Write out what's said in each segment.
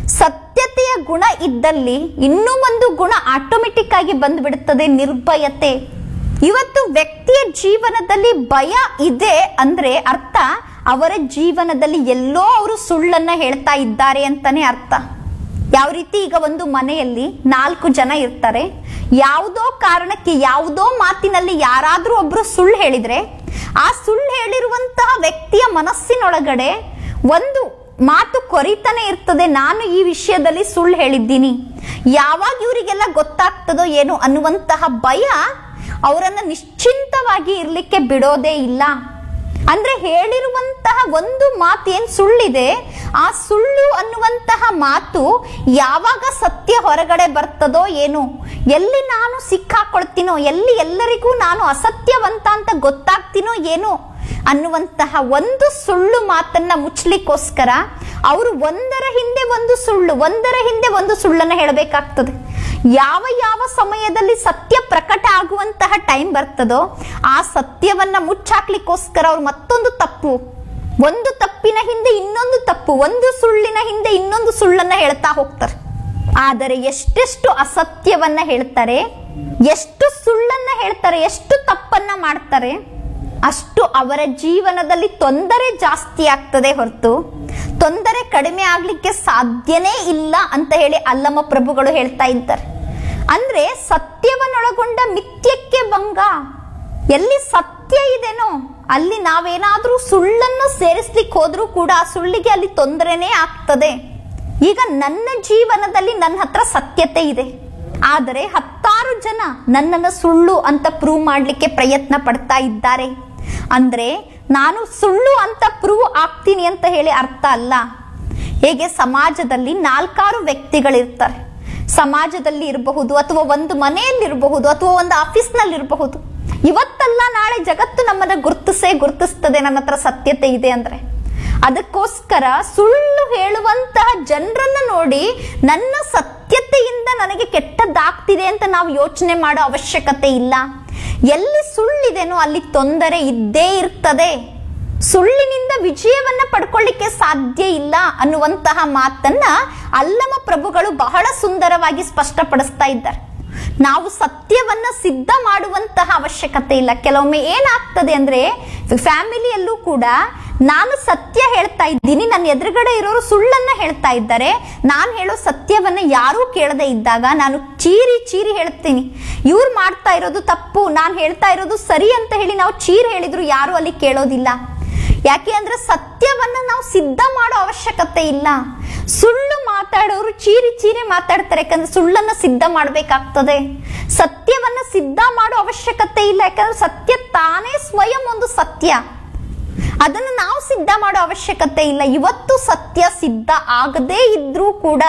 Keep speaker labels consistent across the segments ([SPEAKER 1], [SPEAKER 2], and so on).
[SPEAKER 1] ಸತ್ಯತೆಯ ಗುಣ ಇದ್ದಲ್ಲಿ ಇನ್ನೂ ಒಂದು ಗುಣ ಆಟೋಮೆಟಿಕ್ ಆಗಿ ಬಂದ್ಬಿಡುತ್ತದೆ ನಿರ್ಭಯತೆ ಇವತ್ತು ವ್ಯಕ್ತಿಯ ಜೀವನದಲ್ಲಿ ಭಯ ಇದೆ ಅಂದ್ರೆ ಅರ್ಥ ಅವರ ಜೀವನದಲ್ಲಿ ಎಲ್ಲೋ ಅವರು ಸುಳ್ಳನ್ನ ಹೇಳ್ತಾ ಇದ್ದಾರೆ ಅಂತಾನೆ ಅರ್ಥ ಯಾವ ರೀತಿ ಈಗ ಒಂದು ಮನೆಯಲ್ಲಿ ನಾಲ್ಕು ಜನ ಇರ್ತಾರೆ ಯಾವುದೋ ಕಾರಣಕ್ಕೆ ಯಾವುದೋ ಮಾತಿನಲ್ಲಿ ಯಾರಾದ್ರೂ ಒಬ್ರು ಸುಳ್ಳು ಹೇಳಿದ್ರೆ ಆ ಸುಳ್ಳು ಹೇಳಿರುವಂತಹ ವ್ಯಕ್ತಿಯ ಮನಸ್ಸಿನೊಳಗಡೆ ಒಂದು ಮಾತು ಕೊರಿತಾನೆ ಇರ್ತದೆ ನಾನು ಈ ವಿಷಯದಲ್ಲಿ ಸುಳ್ಳು ಹೇಳಿದ್ದೀನಿ ಯಾವಾಗ ಇವರಿಗೆಲ್ಲ ಗೊತ್ತಾಗ್ತದೋ ಏನು ಅನ್ನುವಂತಹ ಭಯ ಅವರನ್ನ ನಿಶ್ಚಿಂತವಾಗಿ ಇರ್ಲಿಕ್ಕೆ ಬಿಡೋದೇ ಇಲ್ಲ ಅಂದ್ರೆ ಹೇಳಿರುವಂತಹ ಒಂದು ಮಾತು ಏನ್ ಸುಳ್ಳಿದೆ ಆ ಸುಳ್ಳು ಅನ್ನುವಂತಹ ಮಾತು ಯಾವಾಗ ಸತ್ಯ ಹೊರಗಡೆ ಬರ್ತದೋ ಏನು ಎಲ್ಲಿ ನಾನು ಸಿಕ್ಕಾಕೊಳ್ತೀನೋ ಎಲ್ಲಿ ಎಲ್ಲರಿಗೂ ನಾನು ಅಸತ್ಯವಂತ ಅಂತ ಗೊತ್ತಾಗ್ತೀನೋ ಏನು ಅನ್ನುವಂತಹ ಒಂದು ಸುಳ್ಳು ಮಾತನ್ನ ಮುಚ್ಚಲಿಕ್ಕೋಸ್ಕರ ಅವರು ಒಂದರ ಹಿಂದೆ ಒಂದು ಸುಳ್ಳು ಒಂದರ ಹಿಂದೆ ಒಂದು ಸುಳ್ಳನ್ನ ಹೇಳಬೇಕಾಗ್ತದೆ ಯಾವ ಯಾವ ಸಮಯದಲ್ಲಿ ಸತ್ಯ ಪ್ರಕಟ ಆಗುವಂತಹ ಟೈಮ್ ಬರ್ತದೋ ಆ ಸತ್ಯವನ್ನ ಮುಚ್ಚಾಕ್ಲಿಕ್ಕೋಸ್ಕರ ಅವ್ರು ಮತ್ತೊಂದು ತಪ್ಪು ಒಂದು ತಪ್ಪಿನ ಹಿಂದೆ ಇನ್ನೊಂದು ತಪ್ಪು ಒಂದು ಸುಳ್ಳಿನ ಹಿಂದೆ ಇನ್ನೊಂದು ಸುಳ್ಳನ್ನ ಹೇಳ್ತಾ ಹೋಗ್ತಾರೆ ಆದರೆ ಎಷ್ಟೆಷ್ಟು ಅಸತ್ಯವನ್ನ ಹೇಳ್ತಾರೆ ಎಷ್ಟು ಸುಳ್ಳನ್ನ ಹೇಳ್ತಾರೆ ಎಷ್ಟು ತಪ್ಪನ್ನ ಮಾಡ್ತಾರೆ ಅಷ್ಟು ಅವರ ಜೀವನದಲ್ಲಿ ತೊಂದರೆ ಜಾಸ್ತಿ ಆಗ್ತದೆ ಹೊರತು ತೊಂದರೆ ಕಡಿಮೆ ಆಗ್ಲಿಕ್ಕೆ ಸಾಧ್ಯನೇ ಇಲ್ಲ ಅಂತ ಹೇಳಿ ಅಲ್ಲಮ ಪ್ರಭುಗಳು ಹೇಳ್ತಾ ಇದ್ದಾರೆ ಅಂದ್ರೆ ಸತ್ಯವನ್ನೊಳಗೊಂಡ ಮಿಥ್ಯಕ್ಕೆ ಭಂಗ ಎಲ್ಲಿ ಸತ್ಯ ಇದೆನೋ ಅಲ್ಲಿ ನಾವೇನಾದ್ರೂ ಸುಳ್ಳನ್ನು ಸೇರಿಸ್ಲಿಕ್ಕೆ ಹೋದ್ರೂ ಕೂಡ ಆ ಸುಳ್ಳಿಗೆ ಅಲ್ಲಿ ತೊಂದರೆನೇ ಆಗ್ತದೆ ಈಗ ನನ್ನ ಜೀವನದಲ್ಲಿ ನನ್ನ ಹತ್ರ ಸತ್ಯತೆ ಇದೆ ಆದರೆ ಹತ್ತಾರು ಜನ ನನ್ನನ್ನು ಸುಳ್ಳು ಅಂತ ಪ್ರೂವ್ ಮಾಡಲಿಕ್ಕೆ ಪ್ರಯತ್ನ ಪಡ್ತಾ ಇದ್ದಾರೆ ಅಂದ್ರೆ ನಾನು ಸುಳ್ಳು ಅಂತ ಪ್ರೂವ್ ಆಗ್ತೀನಿ ಅಂತ ಹೇಳಿ ಅರ್ಥ ಅಲ್ಲ ಹೇಗೆ ಸಮಾಜದಲ್ಲಿ ನಾಲ್ಕಾರು ವ್ಯಕ್ತಿಗಳಿರ್ತಾರೆ ಸಮಾಜದಲ್ಲಿ ಇರಬಹುದು ಅಥವಾ ಒಂದು ಮನೆಯಲ್ಲಿ ಇರಬಹುದು ಅಥವಾ ಒಂದು ಆಫೀಸ್ನಲ್ಲಿ ಇರಬಹುದು ಇವತ್ತಲ್ಲ ನಾಳೆ ಜಗತ್ತು ನಮ್ಮನ್ನ ಗುರುತಿಸೇ ಗುರುತಿಸ್ತದೆ ನನ್ನ ಹತ್ರ ಸತ್ಯತೆ ಇದೆ ಅಂದ್ರೆ ಅದಕ್ಕೋಸ್ಕರ ಸುಳ್ಳು ಹೇಳುವಂತಹ ಜನರನ್ನ ನೋಡಿ ನನ್ನ ಸತ್ಯತೆಯಿಂದ ನನಗೆ ಕೆಟ್ಟದ್ದಾಗ್ತಿದೆ ಅಂತ ನಾವು ಯೋಚನೆ ಮಾಡೋ ಅವಶ್ಯಕತೆ ಇಲ್ಲ ಎಲ್ಲಿ ಸುಳ್ಳಿದೆನೋ ಅಲ್ಲಿ ತೊಂದರೆ ಇದ್ದೇ ಇರ್ತದೆ ಸುಳ್ಳಿನಿಂದ ವಿಜಯವನ್ನ ಪಡ್ಕೊಳ್ಳಿಕ್ಕೆ ಸಾಧ್ಯ ಇಲ್ಲ ಅನ್ನುವಂತಹ ಮಾತನ್ನ ಅಲ್ಲಮ ಪ್ರಭುಗಳು ಬಹಳ ಸುಂದರವಾಗಿ ಸ್ಪಷ್ಟಪಡಿಸ್ತಾ ಇದ್ದಾರೆ ನಾವು ಸತ್ಯವನ್ನ ಸಿದ್ಧ ಮಾಡುವಂತಹ ಅವಶ್ಯಕತೆ ಇಲ್ಲ ಕೆಲವೊಮ್ಮೆ ಏನಾಗ್ತದೆ ಅಂದ್ರೆ ಫ್ಯಾಮಿಲಿಯಲ್ಲೂ ಕೂಡ ನಾನು ಸತ್ಯ ಹೇಳ್ತಾ ಇದ್ದೀನಿ ನನ್ನ ಎದುರುಗಡೆ ಇರೋರು ಸುಳ್ಳನ್ನ ಹೇಳ್ತಾ ಇದ್ದಾರೆ ನಾನು ಹೇಳೋ ಸತ್ಯವನ್ನ ಯಾರೂ ಕೇಳದೆ ಇದ್ದಾಗ ನಾನು ಚೀರಿ ಚೀರಿ ಹೇಳ್ತೀನಿ ಇವ್ರು ಮಾಡ್ತಾ ಇರೋದು ತಪ್ಪು ನಾನು ಹೇಳ್ತಾ ಇರೋದು ಸರಿ ಅಂತ ಹೇಳಿ ನಾವು ಚೀರಿ ಹೇಳಿದ್ರು ಯಾರು ಅಲ್ಲಿ ಕೇಳೋದಿಲ್ಲ ಯಾಕೆ ಅಂದ್ರೆ ಸತ್ಯವನ್ನ ನಾವು ಸಿದ್ಧ ಮಾಡೋ ಅವಶ್ಯಕತೆ ಇಲ್ಲ ಸುಳ್ಳು ಮಾತಾಡೋರು ಚೀರಿ ಚೀರಿ ಮಾತಾಡ್ತಾರೆ ಯಾಕಂದ್ರೆ ಸುಳ್ಳನ್ನ ಸಿದ್ಧ ಮಾಡಬೇಕಾಗ್ತದೆ ಸತ್ಯವನ್ನ ಸಿದ್ಧ ಮಾಡೋ ಅವಶ್ಯಕತೆ ಇಲ್ಲ ಯಾಕಂದ್ರೆ ಸತ್ಯ ತಾನೇ ಸ್ವಯಂ ಒಂದು ಸತ್ಯ ಅದನ್ನು ನಾವು ಸಿದ್ಧ ಮಾಡೋ ಅವಶ್ಯಕತೆ ಇಲ್ಲ ಇವತ್ತು ಸತ್ಯ ಸಿದ್ಧ ಆಗದೇ ಇದ್ರೂ ಕೂಡ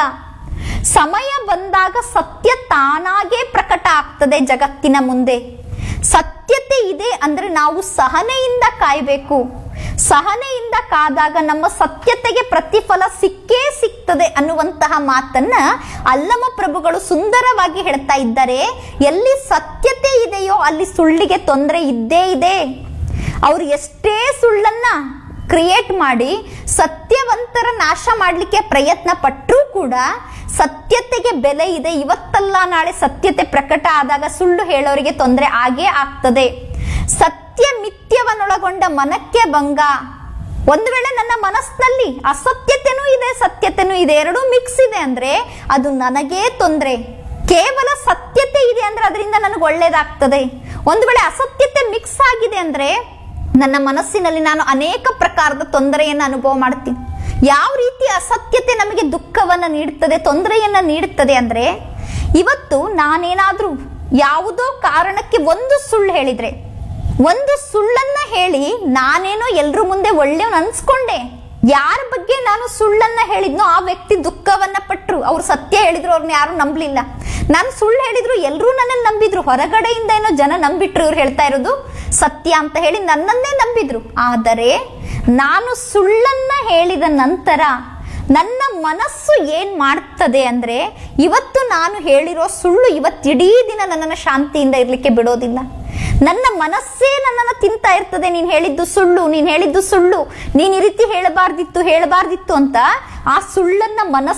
[SPEAKER 1] ಸಮಯ ಬಂದಾಗ ಸತ್ಯ ತಾನಾಗೇ ಪ್ರಕಟ ಆಗ್ತದೆ ಜಗತ್ತಿನ ಮುಂದೆ ಸತ್ಯತೆ ಇದೆ ಅಂದ್ರೆ ನಾವು ಸಹನೆಯಿಂದ ಕಾಯಬೇಕು ಸಹನೆಯಿಂದ ಕಾದಾಗ ನಮ್ಮ ಸತ್ಯತೆಗೆ ಪ್ರತಿಫಲ ಸಿಕ್ಕೇ ಸಿಗ್ತದೆ ಅನ್ನುವಂತಹ ಮಾತನ್ನ ಅಲ್ಲಮ ಪ್ರಭುಗಳು ಸುಂದರವಾಗಿ ಹೇಳ್ತಾ ಇದ್ದಾರೆ ಎಲ್ಲಿ ಸತ್ಯತೆ ಇದೆಯೋ ಅಲ್ಲಿ ಸುಳ್ಳಿಗೆ ತೊಂದರೆ ಇದ್ದೇ ಇದೆ ಅವ್ರು ಎಷ್ಟೇ ಸುಳ್ಳನ್ನ ಕ್ರಿಯೇಟ್ ಮಾಡಿ ಸತ್ಯವಂತರ ನಾಶ ಮಾಡಲಿಕ್ಕೆ ಪ್ರಯತ್ನ ಪಟ್ಟರೂ ಕೂಡ ಸತ್ಯತೆಗೆ ಬೆಲೆ ಇದೆ ಇವತ್ತಲ್ಲ ನಾಳೆ ಸತ್ಯತೆ ಪ್ರಕಟ ಆದಾಗ ಸುಳ್ಳು ಹೇಳೋರಿಗೆ ತೊಂದರೆ ಆಗೇ ಆಗ್ತದೆ ಸತ್ಯ ಮಿಥ್ಯವನ್ನೊಳಗೊಂಡ ಮನಕ್ಕೆ ಭಂಗ ಒಂದು ವೇಳೆ ನನ್ನ ಮನಸ್ಸಿನಲ್ಲಿ ಅಸತ್ಯತೆನೂ ಇದೆ ಸತ್ಯತೆನೂ ಇದೆ ಎರಡೂ ಮಿಕ್ಸ್ ಇದೆ ಅಂದ್ರೆ ಅದು ನನಗೇ ತೊಂದರೆ ಕೇವಲ ಸತ್ಯತೆ ಇದೆ ಅಂದ್ರೆ ಅದರಿಂದ ನನಗೆ ಒಳ್ಳೇದಾಗ್ತದೆ ಒಂದು ವೇಳೆ ಅಸತ್ಯತೆ ಮಿಕ್ಸ್ ಆಗಿದೆ ಅಂದ್ರೆ ನನ್ನ ಮನಸ್ಸಿನಲ್ಲಿ ನಾನು ಅನೇಕ ಪ್ರಕಾರದ ತೊಂದರೆಯನ್ನು ಅನುಭವ ಮಾಡ್ತೀನಿ ಯಾವ ರೀತಿ ಅಸತ್ಯತೆ ನಮಗೆ ದುಃಖವನ್ನ ನೀಡುತ್ತದೆ ತೊಂದರೆಯನ್ನ ನೀಡುತ್ತದೆ ಅಂದ್ರೆ ಇವತ್ತು ನಾನೇನಾದ್ರೂ ಯಾವುದೋ ಕಾರಣಕ್ಕೆ ಒಂದು ಸುಳ್ಳು ಹೇಳಿದ್ರೆ ಒಂದು ಸುಳ್ಳನ್ನ ಹೇಳಿ ನಾನೇನೋ ಎಲ್ರ ಮುಂದೆ ಒಳ್ಳೆಯವನ್ ಅನ್ಸ್ಕೊಂಡೆ ಯಾರ ಬಗ್ಗೆ ನಾನು ಸುಳ್ಳನ್ನ ಹೇಳಿದ್ನೋ ಆ ವ್ಯಕ್ತಿ ದುಃಖವನ್ನ ಪಟ್ರು ಅವ್ರು ಸತ್ಯ ಹೇಳಿದ್ರು ಅವ್ರನ್ನ ಯಾರು ನಂಬಲಿಲ್ಲ ನಾನು ಸುಳ್ಳು ಹೇಳಿದ್ರು ಎಲ್ಲರೂ ನನ್ನನ್ನು ನಂಬಿದ್ರು ಹೊರಗಡೆಯಿಂದ ಏನೋ ಜನ ನಂಬಿಟ್ರು ಇವ್ರು ಹೇಳ್ತಾ ಇರೋದು ಸತ್ಯ ಅಂತ ಹೇಳಿ ನನ್ನನ್ನೇ ನಂಬಿದ್ರು ಆದರೆ ನಾನು ಸುಳ್ಳನ್ನ ಹೇಳಿದ ನಂತರ ನನ್ನ ಮನಸ್ಸು ಏನ್ ಮಾಡ್ತದೆ ಅಂದ್ರೆ ಇವತ್ತು ನಾನು ಹೇಳಿರೋ ಸುಳ್ಳು ಇವತ್ತಿಡೀ ದಿನ ನನ್ನನ್ನು ಶಾಂತಿಯಿಂದ ಇರ್ಲಿಕ್ಕೆ ಬಿಡೋದಿಲ್ಲ ನನ್ನ ಮನಸ್ಸೇ ನನ್ನನ್ನು ತಿಂತಾ ಇರ್ತದೆ ನೀನ್ ಹೇಳಿದ್ದು ಸುಳ್ಳು ನೀನ್ ಹೇಳಿದ್ದು ಸುಳ್ಳು ನೀನ್ ಈ ರೀತಿ ಹೇಳಬಾರ್ದಿತ್ತು ಹೇಳಬಾರ್ದಿತ್ತು ಅಂತ ಆ ಸುಳ್ಳನ್ನ ಮನಸ್ಸು